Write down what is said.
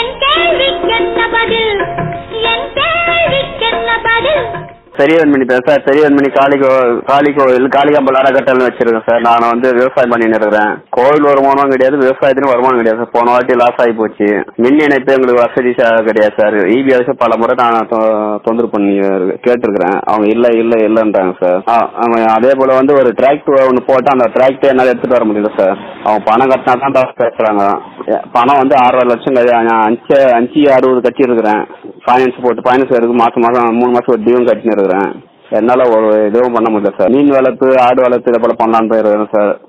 என் கேள்விக்கென்ன பதில் என் கேள்விக்கென்ன பதில் பெரியவன் மணி பேச சார் பெரியவன் மணி காளி கோ காளி கோவில் காளிகாம்பல் அறக்கட்டளைன்னு வச்சிருக்கேன் சார் நான் வந்து விவசாயம் பண்ணிட்டு இருக்கிறேன் கோவில் வருமானம் கிடையாது விவசாயத்திலும் வருமானம் கிடையாது சார் போன வாட்டி லாஸ் ஆகி போச்சு மின் இணைப்பு எங்களுக்கு வசதி சா- கிடையாது சார் இபி அரசு பல முறை நான் தொ- தொந்தரவு பண்ணி கேட்டிருக்கிறேன் அவங்க இல்லை இல்லை இல்லைன்றாங்க சார் ஆ, ஆமா, அதே போல வந்து ஒரு டிராக்டர் ஒன்று போட்டு அந்த டிராக்டர் என்னால் எடுத்துட்டு வர முடியல சார் அவங்க பணம் கட்டினா தான் தான் பேசுறாங்க எ- பணம் வந்து ஆறரை லட்சம் கட்டி- நான் அஞ்சு அஞ்சு அறுபது கட்டியிருக்கிறேன் ஃபைனான்ஸ் போட்டு ஃபைனான்ஸ் எடுத்து மாசம் மாசம் மூணு மாசம் வட்டியும் கட்டின்னு இருக்கிறேன் என்னால ஒரு இதுவும் பண்ண முடியல சார் மீன் வளர்ப்பு ஆடு வளர்ப்பு இதை போல பண்ணலான்னு போயிருக்கிறேன் சார்